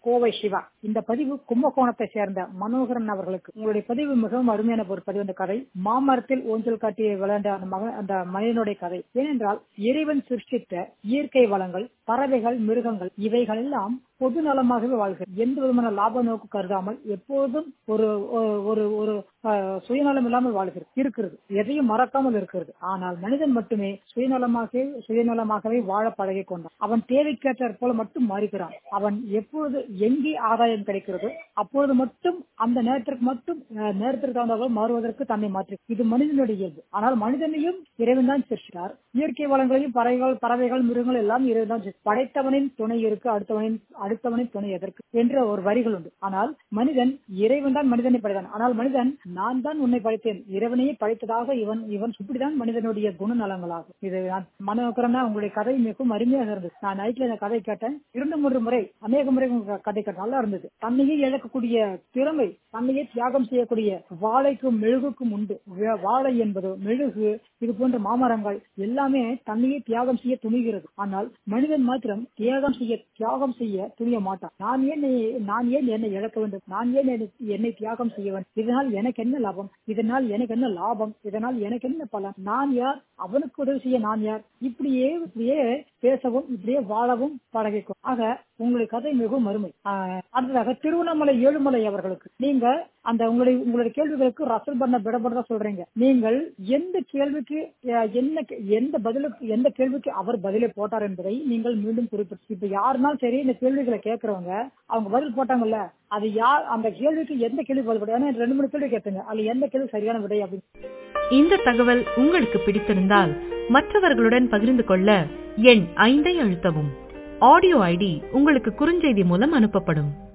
கோவை சிவா இந்த பதிவு கும்பகோணத்தை சேர்ந்த மனோகரன் அவர்களுக்கு உங்களுடைய பதிவு மிகவும் அருமையான ஒரு பதிவு அந்த கதை மாமரத்தில் ஊஞ்சல் காட்டி விளையாண்ட அந்த மகன் அந்த மனிதனுடைய கதை ஏனென்றால் இறைவன் சிருஷ்டித்த இயற்கை வளங்கள் பறவைகள் மிருகங்கள் இவைகள் எல்லாம் பொது நலமாகவே வாழ்கிறது எந்த விதமான லாப நோக்கு கருதாமல் எப்போதும் ஒரு ஒரு ஒரு சுயநலம் இல்லாமல் வாழ்கிறது இருக்கிறது எதையும் மறக்காமல் இருக்கிறது ஆனால் மனிதன் மட்டுமே சுயநலமாக சுயநலமாகவே வாழ பழகி கொண்டான் அவன் தேவைக்கேற்ற போல மட்டும் மாறுகிறான் அவன் எப்பொழுது எங்கே ஆதாயம் கிடைக்கிறதோ அப்பொழுது மட்டும் அந்த நேரத்திற்கு மட்டும் நேரத்திற்கு தகுந்தவர்கள் மாறுவதற்கு தன்னை மாற்றி இது மனிதனுடைய இயல்பு ஆனால் மனிதனையும் இறைவன் தான் சிருஷ்டித்தார் இயற்கை வளங்களையும் பறவைகள் பறவைகள் மிருகங்கள் எல்லாம் இறைவன் தான் படைத்தவனின் துணை இருக்கு அடுத்தவனின் அடுத்தவனின் துணை எதற்கு என்ற ஒரு வரிகள் உண்டு ஆனால் மனிதன் இறைவன் தான் மனிதனை படைத்தான் ஆனால் மனிதன் நான் தான் உன்னை படைத்தேன் இறைவனையே படைத்ததாக இவன் இவன் இப்படிதான் மனிதனுடைய குணநலங்களாகும் இது நான் மனோகரனா உங்களுடைய கதை மிகவும் அருமையாக இருந்தது நான் நைட்ல இந்த கதை கேட்டேன் இரண்டு மூன்று முறை அநேக முறை கதை கேட்டேன் நல்லா இருந்தது தன்னையே இழக்கக்கூடிய திறமை தன்னையே தியாகம் செய்யக்கூடிய வாழைக்கும் மெழுகுக்கும் உண்டு வாழை என்பது மெழுகு இது போன்ற மாமரங்கள் எல்லாமே தன்னையே தியாகம் செய்ய துணிகிறது ஆனால் மனிதன் மாத்திரம் தியாகம் செய்ய தியாகம் செய்ய துணிய மாட்டான் நான் ஏன் நான் ஏன் என்னை இழக்க வேண்டும் நான் ஏன் என்னை தியாகம் செய்ய வேண்டும் இதனால் எனக்கு என்ன லாபம் இதனால் எனக்கு என்ன லாபம் இதனால் எனக்கு என்ன பலன் நான் யார் அவனுக்கு உதவி செய்ய நான் யார் இப்படியே இப்படியே பேசவும் இப்படியே வாழவும் பழகிக்கும் ஆக உங்களுடைய கதை மிகவும் அருமை அடுத்ததாக திருவண்ணாமலை ஏழுமலை அவர்களுக்கு நீங்க அந்த உங்களுடைய உங்களுடைய கேள்விகளுக்கு ரசல் பண்ண விடப்படதா சொல்றீங்க நீங்கள் எந்த கேள்விக்கு என்ன எந்த பதிலுக்கு எந்த கேள்விக்கு அவர் பதிலை போட்டார் என்பதை நீங்கள் மீண்டும் குறிப்பிட்டு இப்ப யாருனாலும் சரி இந்த கேள்விகளை கேட்கறவங்க அவங்க பதில் போட்டாங்கல்ல அது யார் அந்த கேள்விக்கு எந்த கேள்வி பதில் போட்டாங்க ரெண்டு மூணு கேள்வி கேட்பீங்க அதுல எந்த கேள்வி சரியான விடை அப்படின்னு இந்த தகவல் உங்களுக்கு பிடித்திருந்தால் மற்றவர்களுடன் பகிர்ந்து கொள்ள எண் ஐந்தை அழுத்தவும் ஆடியோ ஐடி உங்களுக்கு குறுஞ்செய்தி மூலம் அனுப்பப்படும்